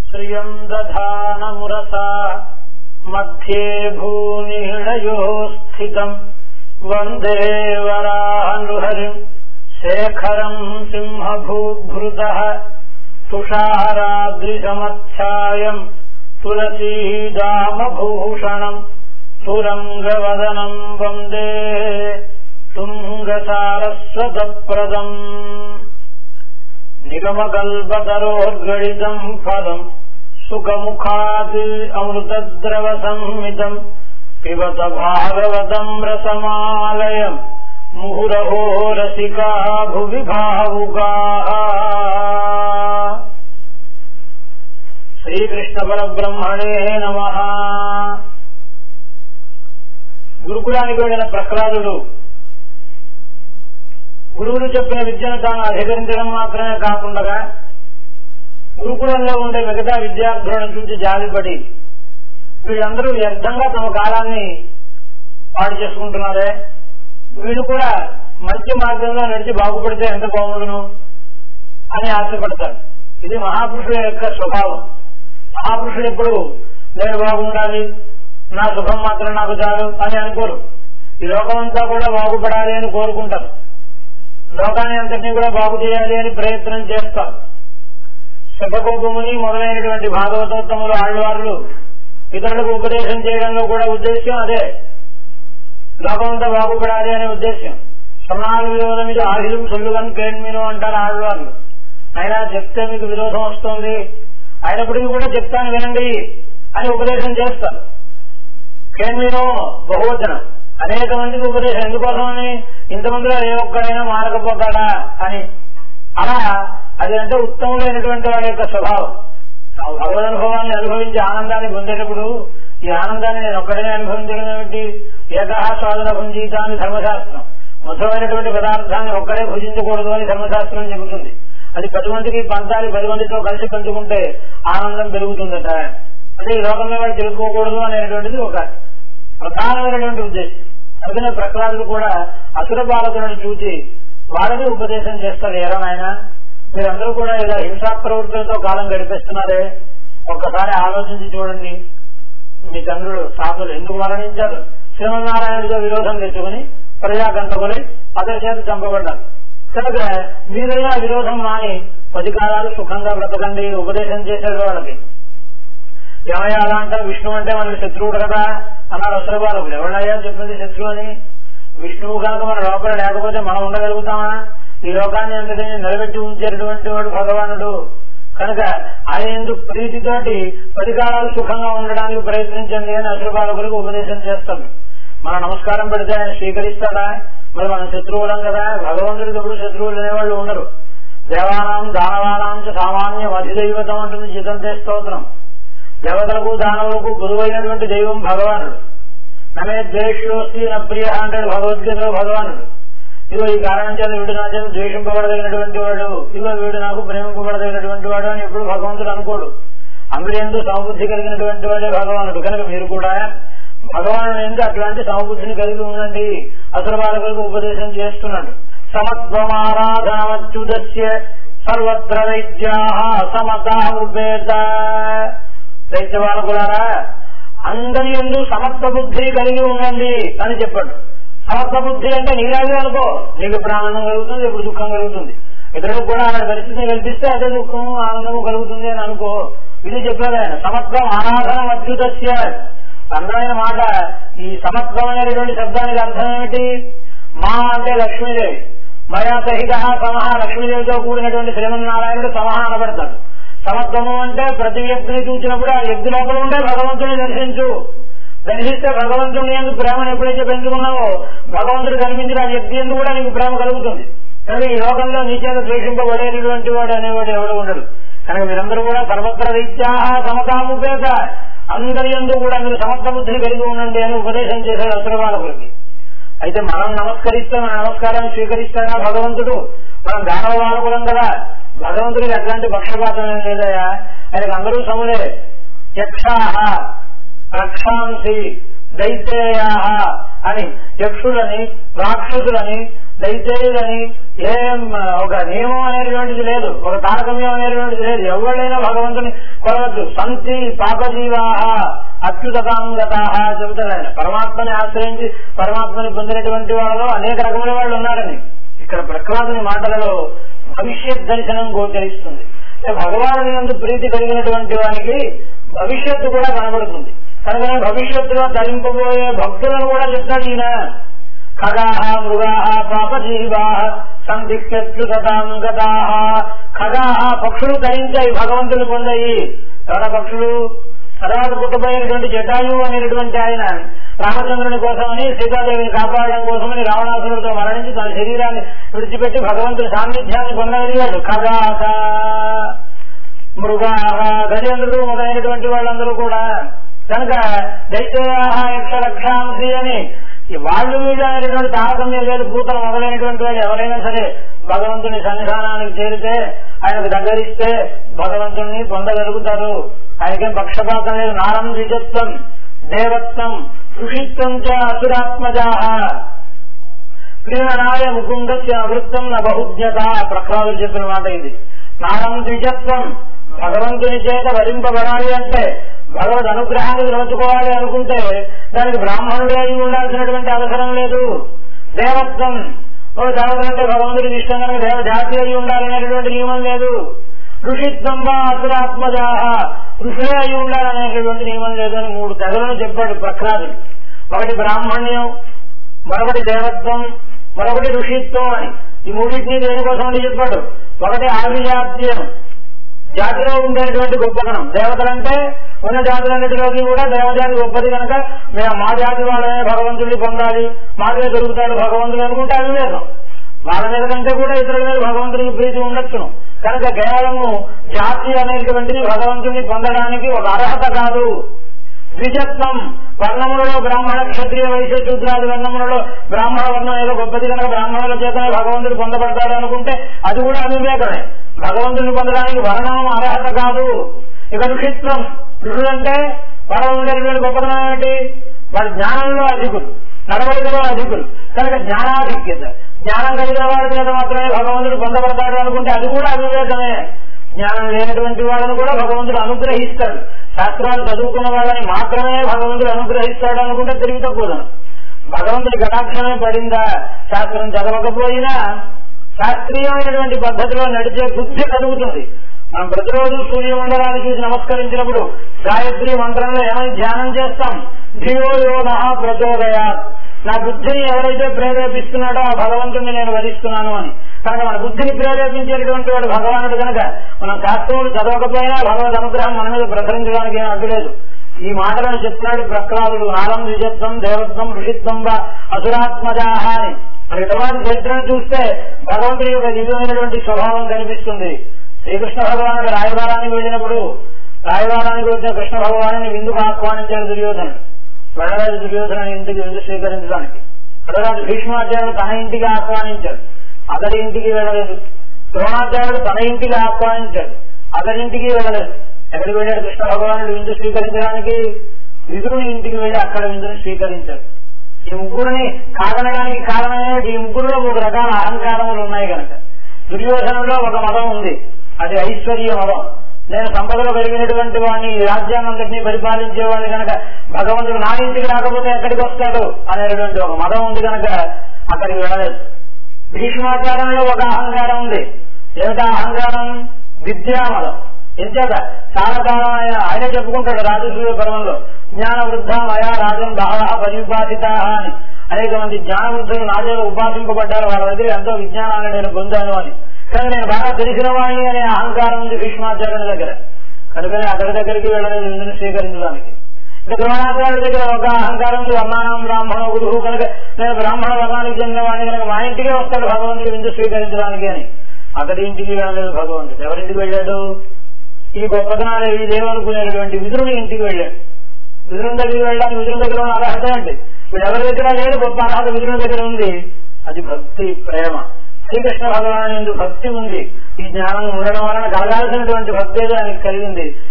శ్రియం దధానమురసా మధ్యే భూనిహళయో స్థితం వందే వరాహనృహరిం శేఖరం సింహభూభృత తుషారాద్రిసమచ్ఛాయం తులసీదామభూషణం సురంగవదనం వందే తుంగసారస్వతప్రదం నిగమకల్పతరోర్గళితం ఫలం సుఖముఖాద్ అమృతద్రవ సంహితం పిబత భాగవతం రసమాలయం ముహురహో రసికా భువి భావుగా శ్రీకృష్ణ పరబ్రహ్మణే నమ గురుకులానికి వెళ్ళిన ప్రహ్లాదుడు గురువులు చెప్పిన విద్యను తాను అధికరించడం మాత్రమే కాకుండా గురుకులంలో ఉండే మిగతా విద్యార్థులను చూసి జాలిపడి వీళ్ళందరూ వ్యర్థంగా తమ కాలాన్ని పాడు చేసుకుంటున్నారే వీళ్ళు కూడా మంచి మార్గంలో నడిచి బాగుపడితే ఎంత బాగుండును అని ఆశపడతారు ఇది మహాపురుషుల యొక్క స్వభావం మహాపురుషులు ఎప్పుడు నేను బాగుండాలి నా సుఖం మాత్రం నాకు చాలు అని అనుకోరు ఈ లోకం అంతా కూడా బాగుపడాలి అని కోరుకుంటారు లోకాన్ని అంతటినీ కూడా బాగు చేయాలి అని ప్రయత్నం చేస్తారు శుభకోపముని మొదలైనటువంటి భాగవతోత్తములు ఆళ్వారులు ఇతరులకు ఉపదేశం చేయడంలో కూడా ఉద్దేశ్యం అదే లోకమంతా బాగుపడాలి అనే ఉద్దేశం సమాన విరోధం ఇది ఆహిలం సొల్లుగన్ కేణ్మిను అంటారు ఆళ్వార్లు అయినా చెప్తే మీకు విరోధం వస్తుంది అయినప్పటికీ కూడా చెప్తాను వినండి అని ఉపదేశం చేస్తారు కేణ్మిను బహువచనం అనేక మందికి ఉపదేశం ఎందుకోసమని ఇంతమందిలో ఏ ఒక్కడైనా మారకపోతాడా అని అలా అది అంటే ఉత్తములైనటువంటి వాడి యొక్క స్వభావం భగవద్ అనుభవాన్ని అనుభవించి ఆనందాన్ని పొందేటప్పుడు ఈ ఆనందాన్ని నేను ఒక్కడనే అనుభవించడం ఏమిటి ఏకహ స్వాదన భుంజీత అని ధర్మశాస్త్రం మధురమైనటువంటి పదార్థాన్ని ఒక్కడే భుజించకూడదు అని ధర్మశాస్త్రం చెబుతుంది అది పది మందికి పంచాలి పది మందితో కలిసి పంచుకుంటే ఆనందం పెరుగుతుందట అంటే ఈ లోకంలో వాడు తెలుసుకోకూడదు అనేటువంటిది ఒక ప్రధానమైనటువంటి ఉద్దేశం అందుకనే ప్రహ్లాదులు కూడా అసుర బాలకులను చూచి వాళ్ళని ఉపదేశం చేస్తారు ఏరా నాయన మీరందరూ కూడా ఇలా హింసా ప్రవృత్తులతో కాలం గడిపేస్తున్నారే ఒక్కసారి ఆలోచించి చూడండి మీ తండ్రులు సాధులు ఎందుకు మరణించారు శ్రీమన్నారాయణుడితో విరోధం తెచ్చుకుని ప్రజాకంటకులై అతని చేత చంపబడ్డారు కనుక మీరైనా విరోధం మాని పది కాలాలు సుఖంగా బ్రతకండి ఉపదేశం చేశాడు వాళ్ళకి ఏమయ్యా అలా అంటారు విష్ణువు అంటే మనకి శత్రువుడు కదా అన్నారు అసలు ఎవరయ్యా చెప్పింది శత్రువు అని విష్ణువు కనుక మన లోపల లేకపోతే మనం ఉండగలుగుతామా ఈ లోకాన్ని అంతటిని నిలబెట్టి ఉంచేటటువంటి వాడు భగవానుడు కనుక ఆయన ఎందుకు ప్రీతితోటి పది కాలాలు సుఖంగా ఉండడానికి ప్రయత్నించండి అని అసురపాలకులకు ఉపదేశం చేస్తాం మన నమస్కారం పెడితే ఆయన స్వీకరిస్తాడా మరి మన శత్రువులం కదా భగవంతుడికి ఎప్పుడు శత్రువులు అనేవాళ్ళు ఉండరు దేవానాం దానవానాం చ సామాన్యం అధిదైవతం అంటుంది జితంతే స్తోత్రం దేవతలకు దానవులకు గురువైనటువంటి దైవం భగవానుడు నమే ద్వేషోస్తి నా ప్రియ అంటాడు భగవద్గీతలో భగవానుడు ఇదిగో ఈ కారణం చేత వీడు నా చేత ద్వేషింపబడదగినటువంటి వాడు ఇదిగో వీడు నాకు ప్రేమింపబడదగినటువంటి వాడు అని ఎప్పుడు భగవంతుడు అనుకోడు అందులో సమబుద్ధి కలిగినటువంటి వాడే భగవానుడు కనుక మీరు కూడా భగవానుడు ఎందుకు అట్లాంటి సమబుద్ధిని కలిగి ఉండండి అసలు వాళ్ళకు ఉపదేశం చేస్తున్నాడు సమత్వమారాధనమచ్యుతస్య సర్వత్ర వైద్యా సమతాముపేత దైత్యవాలకులారా అందరి ఎందు సమత్వ బుద్ధి కలిగి ఉండండి అని చెప్పాడు సమత్వ బుద్ధి అంటే నీలాగే అనుకో నీకు ఇప్పుడు ఆనందం కలుగుతుంది ఇప్పుడు దుఃఖం కలుగుతుంది ఇతరులకు కూడా ఆయన పరిస్థితిని కల్పిస్తే అదే దుఃఖము ఆనందము కలుగుతుంది అని అనుకో ఇది చెప్పాడు ఆయన సమత్వం ఆరాధన అద్భుతస్య అందమైన మాట ఈ సమత్వమైనటువంటి శబ్దానికి అర్థం ఏమిటి మా అంటే లక్ష్మీదేవి మయా సహిత సమహ లక్ష్మీదేవితో కూడినటువంటి శ్రీమన్నారాయణుడు సమహ అనబడతాడు సమత్వము అంటే ప్రతి వ్యక్తిని చూసినప్పుడు ఆ వ్యక్తి లోపల ఉండే భగవంతుని దర్శించు దర్శిస్తే భగవంతుని ఎందుకు ప్రేమను ఎప్పుడైతే పెంచుకున్నావో భగవంతుడు కనిపించిన ఆ వ్యక్తి ఎందుకు కూడా నీకు ప్రేమ కలుగుతుంది కానీ ఈ లోకంలో నీ చేత ద్వేషింపబడేటటువంటి వాడు అనేవాడు ఎవడు ఉండడు కనుక మీరందరూ కూడా సర్వత్ర రీత్యా సమతాముపేత అందరి ఎందు కూడా మీరు సమత్వ బుద్ధిని కలిగి ఉండండి అని ఉపదేశం చేశాడు అసురబాలకులకి అయితే మనం నమస్కరిస్తే మన నమస్కారాన్ని స్వీకరిస్తాడా భగవంతుడు మనం దానవ బాలకులం కదా భగవంతుడికి ఎట్లాంటి పక్షపాతం ఏం లేదయా ఆయనకు అందరూ సములే యక్షాహ రక్షాంసి దైతేయా అని యక్షులని రాక్షసులని దైతేయులని ఏం ఒక నియమం అనేటువంటిది లేదు ఒక తారకమ్యం అనేటువంటిది లేదు ఎవరైనా భగవంతుని కొలవచ్చు సంతి పాపజీవాహ అత్యుతతాంగత చెబుతాడు ఆయన పరమాత్మని ఆశ్రయించి పరమాత్మని పొందినటువంటి వాళ్ళలో అనేక రకమైన వాళ్ళు ఉన్నారని ఇక్కడ ప్రఖ్లాదుని మాటలలో భవిష్యత్ దర్శనం గోచరిస్తుంది అంటే భగవానుని నందు ప్రీతి కలిగినటువంటి వానికి భవిష్యత్తు కూడా కనబడుతుంది కనుక భవిష్యత్తులో ధరింపబోయే భక్తులను కూడా చెప్తాడు ఈయన ఖగాహ మృగాహ పాపజీవా సందిక్ష్యుతాం గతాహ ఖగాహ పక్షులు ధరించాయి భగవంతుని పొందాయి ఎవర పక్షులు తర్వాత పుట్టబోయినటువంటి జటాయు అనేటువంటి ఆయన రామచంద్రుని కోసమని సీతాదేవిని కాపాడడం కోసమని రావణాసురుడితో మరణించి తన శరీరాన్ని విడిచిపెట్టి భగవంతుని సాన్నిధ్యాన్ని పొందగలిగాడు ఖగాహ మృగాహ గజేంద్రుడు మొదలైనటువంటి వాళ్ళందరూ కూడా కనుక దైత్యాహ యక్ష రక్షాంసి అని ఈ వాళ్ళు వీళ్ళు అనేటువంటి తారతమ్యం లేదు పూతలు మొదలైనటువంటి వాళ్ళు ఎవరైనా సరే భగవంతుని సన్నిధానానికి చేరితే ఆయనకు దగ్గరిస్తే భగవంతుని పొందగలుగుతారు ఆయనకేం పక్షపాతం లేదు నారం ద్విజత్వం దేవత్వం ఋషిత్వం చ అసురాత్మజాహ ప్రియనాయ ముకుందస్య వృత్తం న బహుజ్ఞత ప్రఖ్లాదులు చెప్పిన మాట ఇది నారం ద్విజత్వం భగవంతుని చేత వరింపబడాలి అంటే భగవద్ అనుగ్రహాన్ని నిలచుకోవాలి అనుకుంటే దానికి బ్రాహ్మణుడే అయి ఉండాల్సినటువంటి అవసరం లేదు దేవత్వం ఓ దేవతలంటే భగవంతుడికి ఇష్టం కనుక దేవ జాతి అయి ఉండాలనేటువంటి నియమం లేదు ఋషిత్వం వా అసురాత్మజాహ ఋషులే అయి ఉండాలనేటువంటి నియమం లేదు అని మూడు తెగలను చెప్పాడు ప్రఖ్లాదుడు ఒకటి బ్రాహ్మణ్యం మరొకటి దేవత్వం మరొకటి ఋషిత్వం అని ఈ మూడింటిని దేనికోసం అని చెప్పాడు ఒకటి ఆవిజాత్యం జాతిలో ఉండేటువంటి గొప్పతనం దేవతలంటే ఉన్న జాతులన్నిటిలోకి కూడా దేవజాతి గొప్పది కనుక మేము మా జాతి వాళ్ళనే భగవంతుడిని పొందాలి మాకే దొరుకుతాడు భగవంతుడు అనుకుంటే అది లేదు వాళ్ళ మీద కంటే కూడా ఇతరుల మీద భగవంతుడికి ప్రీతి ఉండొచ్చును కనుక కేవలము జాతి అనేటువంటిది భగవంతుడిని పొందడానికి ఒక అర్హత కాదు ద్విజత్వం వర్ణములలో బ్రాహ్మణ క్షత్రియ వైశ్య శూద్రాది వర్ణములలో బ్రాహ్మణ వర్ణం ఏదో గొప్పది కనుక బ్రాహ్మణుల చేతనే భగవంతుడు పొందబడతాడు అనుకుంటే అది కూడా అవివేకమే భగవంతుని పొందడానికి వర్ణం అర్హత కాదు ఇక ఋషిత్వం ఋషులంటే వాళ్ళ ఉండేటువంటి గొప్పతనం ఏమిటి వాళ్ళ జ్ఞానంలో అధికులు నడవడికలో అధికులు కనుక జ్ఞానాధిక్యత జ్ఞానం కలిగిన వాడి మీద మాత్రమే భగవంతుడు పొందబడతాడు అనుకుంటే అది కూడా అవివేకమే జ్ఞానం లేనటువంటి వాళ్ళని కూడా భగవంతుడు అనుగ్రహిస్తాడు శాస్త్రాలు చదువుకున్న వాళ్ళని మాత్రమే భగవంతుడు అనుగ్రహిస్తాడు అనుకుంటే తిరిగి తక్కువదను భగవంతుడి కటాక్షమే పడిందా శాస్త్రం చదవకపోయినా శాస్త్రీయమైనటువంటి పద్ధతిలో నడిచే బుద్ధి కలుగుతుంది మనం ప్రతిరోజు సూర్యమండలాన్ని చూసి నమస్కరించినప్పుడు గాయత్రి మంత్రంలో ఏమైనా ధ్యానం చేస్తాం ధియో యోగ ప్రచోదయా నా బుద్ధిని ఎవరైతే ప్రేరేపిస్తున్నాడో ఆ భగవంతుడిని నేను వరిస్తున్నాను అని కనుక మన బుద్ధిని ప్రేరేపించేటటువంటి వాడు భగవానుడు కనుక మనం శాస్త్రములు చదవకపోయినా భగవద్ అనుగ్రహం మన మీద ప్రసరించడానికి ఏం అడ్డులేదు ఈ మాటలను చెప్తున్నాడు ప్రఖ్లాదుడు నాలం ద్విజత్వం దేవత్వం ఋషిత్వం వా అసురాత్మజాహ అని మరి తర్వాత చరిత్రను చూస్తే భగవంతుడి యొక్క దివ్యమైనటువంటి స్వభావం కనిపిస్తుంది శ్రీకృష్ణ భగవానుడు రాయవారానికి వెళ్ళినప్పుడు రాయవారానికి వచ్చిన కృష్ణ భగవాను విందుకు ఆహ్వానించాడు దుర్యోధనుడు వెళ్ళరాజు దుర్యోధన ఇంటికి విందు స్వీకరించడానికి తర్వాత భీష్మాచార్యుడు తన ఇంటికి ఆహ్వానించాడు అతడి ఇంటికి వెళ్ళలేదు ద్రోణాచార్యుడు తన ఇంటికి ఆహ్వానించాడు అతడి ఇంటికి వెళ్ళలేదు ఎక్కడికి వెళ్ళాడు కృష్ణ భగవానుడు విందు స్వీకరించడానికి విదురుని ఇంటికి వెళ్ళి అక్కడ విందుని స్వీకరించాడు ఈ ముగ్గురిని కాదనడానికి కారణమే ఈ ముగ్గురులో మూడు రకాల అహంకారములు ఉన్నాయి కనుక దుర్యోధనంలో ఒక మతం ఉంది అది ఐశ్వర్య మతం నేను సంపదలో పెరిగినటువంటి వాడిని ఈ రాజ్యాన్నంతటినీ పరిపాలించేవాడిని కనుక భగవంతుడు నా ఇంటికి రాకపోతే ఎక్కడికి వస్తాడు అనేటువంటి ఒక మతం ఉంది కనుక అక్కడికి వెళ్ళలేదు భీష్మాచారంలో ఒక అహంకారం ఉంది ఏమిటా అహంకారం విద్యా మతం ఎంచేత చాలా కాలం ఆయన ఆయన చెప్పుకుంటాడు రాజసూయ పర్వంలో జ్ఞాన వృద్ధ మయా రాజన్ బహ పరిపాసిత అని అనేక మంది జ్ఞాన వృద్ధులు నా చేత ఉపాసింపబడ్డారు వాళ్ళ దగ్గర ఎంతో విజ్ఞానాన్ని నేను పొందాను అని కానీ నేను బాగా తెలిసిన వాణి అనే అహంకారం ఉంది భీష్మాచార్యుని దగ్గర కనుకనే అతడి దగ్గరికి వెళ్ళలేదు ఇందుని స్వీకరించడానికి ఇక ద్రోణాచార్యుడి దగ్గర ఒక అహంకారం ఉంది వర్ణానం బ్రాహ్మణ గురువు కనుక నేను బ్రాహ్మణ వర్ణానికి చెందిన వాడిని కనుక మా ఇంటికే వస్తాడు భగవంతుడు విందు స్వీకరించడానికి అని అతడి ఇంటికి వెళ్ళలేదు భగవంతుడు ఎవరింటికి వెళ్ళాడు ఈ గొప్పతనాలు ఏవి లేవనుకునేటువంటి విదురుని ఇంటికి వెళ్ళాడు విదురుని దగ్గరికి వెళ్ళడానికి విదురుని దగ్గర ఉన్న అర్హత ఏంటి వీడు ఎవరి దగ్గర లేదు గొప్ప అర్హత విదురుని దగ్గర ఉంది అది భక్తి ప్రేమ శ్రీకృష్ణ భగవాన్ ఎందు భక్తి ఉంది ఈ జ్ఞానం ఉండడం వలన కలగాల్సినటువంటి భక్తి ఏదో ఆయనకి కలిగింది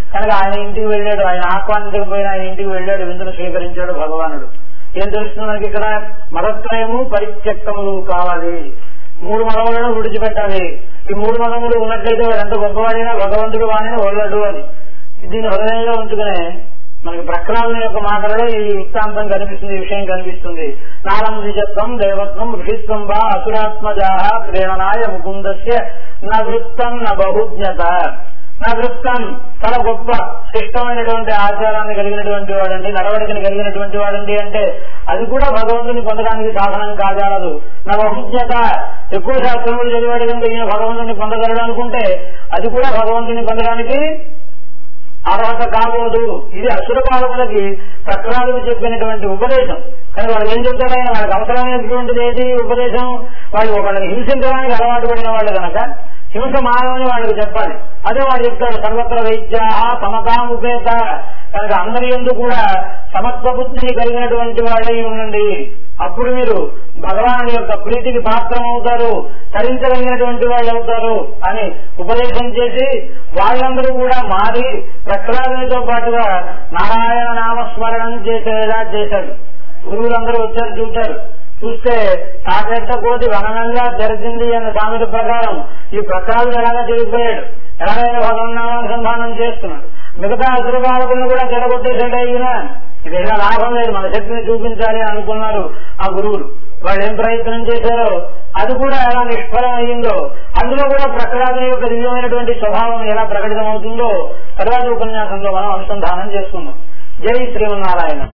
కనుక ఆయన ఇంటికి వెళ్ళాడు ఆయన ఆహ్వానించకపోయిన ఆయన ఇంటికి వెళ్ళాడు విందును స్వీకరించాడు భగవానుడు ఏం తెలుస్తుంది మనకి ఇక్కడ మతత్రయము పరిత్యక్తములు కావాలి మూడు మదములను విడిచిపెట్టాలి ఈ మూడు మదములు ఉన్నట్లయితే వాడు ఎంత గొప్పవాడైనా భగవంతుడు వాడిని వదలడు అని దీన్ని హృదయంలో ఉంచుకునే మనకి ప్రక్రాలను యొక్క మాటలలో ఈ వృత్తాంతం కనిపిస్తుంది ఈ విషయం కనిపిస్తుంది నారం ద్విజత్వం దేవత్వం ఋషిత్వం వా అసురాత్మజా ప్రేరణాయ ముకుందస్య నృత్తం న బహుజ్ఞత నృత్తం చాలా గొప్ప శ్రేష్టమైనటువంటి ఆచారాన్ని కలిగినటువంటి వాడండి నడవడికని కలిగినటువంటి వాడండి అంటే అది కూడా భగవంతుని పొందడానికి సాధనం కాజాలదు నా బహుజ్ఞత ఎక్కువ శాస్త్రములు చదివాడు కంటే ఈయన భగవంతుని పొందగలడు అనుకుంటే అది కూడా భగవంతుని పొందడానికి అర్హత కాబోదు ఇది అసుర పాలకులకి ప్రక్రాలకు చెప్పినటువంటి ఉపదేశం కానీ వాళ్ళు ఏం చెప్తారు ఆయన వాళ్ళకి అవసరమైనటువంటిది ఏది ఉపదేశం వాళ్ళు ఒకళ్ళని హింసించడానికి అలవాటు పడిన వాళ్ళు కనుక హింస మానవని వాళ్ళకి చెప్పాలి అదే వాడు చెప్తాడు సర్వత్ర వైద్య సమతాముపేత కనుక అందరి ఎందు కూడా సమత్వ బుద్ధిని కలిగినటువంటి వాళ్ళై ఉండండి అప్పుడు మీరు భగవాను యొక్క ప్రీతికి పాత్రం అవుతారు తరించగలిగినటువంటి వాళ్ళు అవుతారు అని ఉపదేశం చేసి వాళ్ళందరూ కూడా మారి ప్రక్రాదునితో పాటుగా నారాయణ నామస్మరణం చేసేలా చేశాడు గురువులందరూ వచ్చారు చూశారు చూస్తే తాకెట్ట కోతి వననంగా జరిగింది అన్న సామెత ప్రకారం ఈ ప్రకారం ఎలాగా తిరిగిపోయాడు ఎలాగైనా భగవన్నామానుసంధానం చేస్తున్నాడు మిగతా అసురబాలకులను కూడా చెడగొట్టేసాడు అయినా ఇది ఏదైనా లాభం లేదు మన శక్తిని చూపించాలి అని అనుకున్నారు ఆ గురువులు వాళ్ళు ఏం ప్రయత్నం చేశారో అది కూడా ఎలా నిష్ఫలం అయ్యిందో అందులో కూడా ప్రకృతి యొక్క దివ్యమైనటువంటి స్వభావం ఎలా ప్రకటితమవుతుందో తర్వాత ఉపన్యాసంలో మనం అనుసంధానం చేసుకుందాం జై శ్రీమన్నారాయణ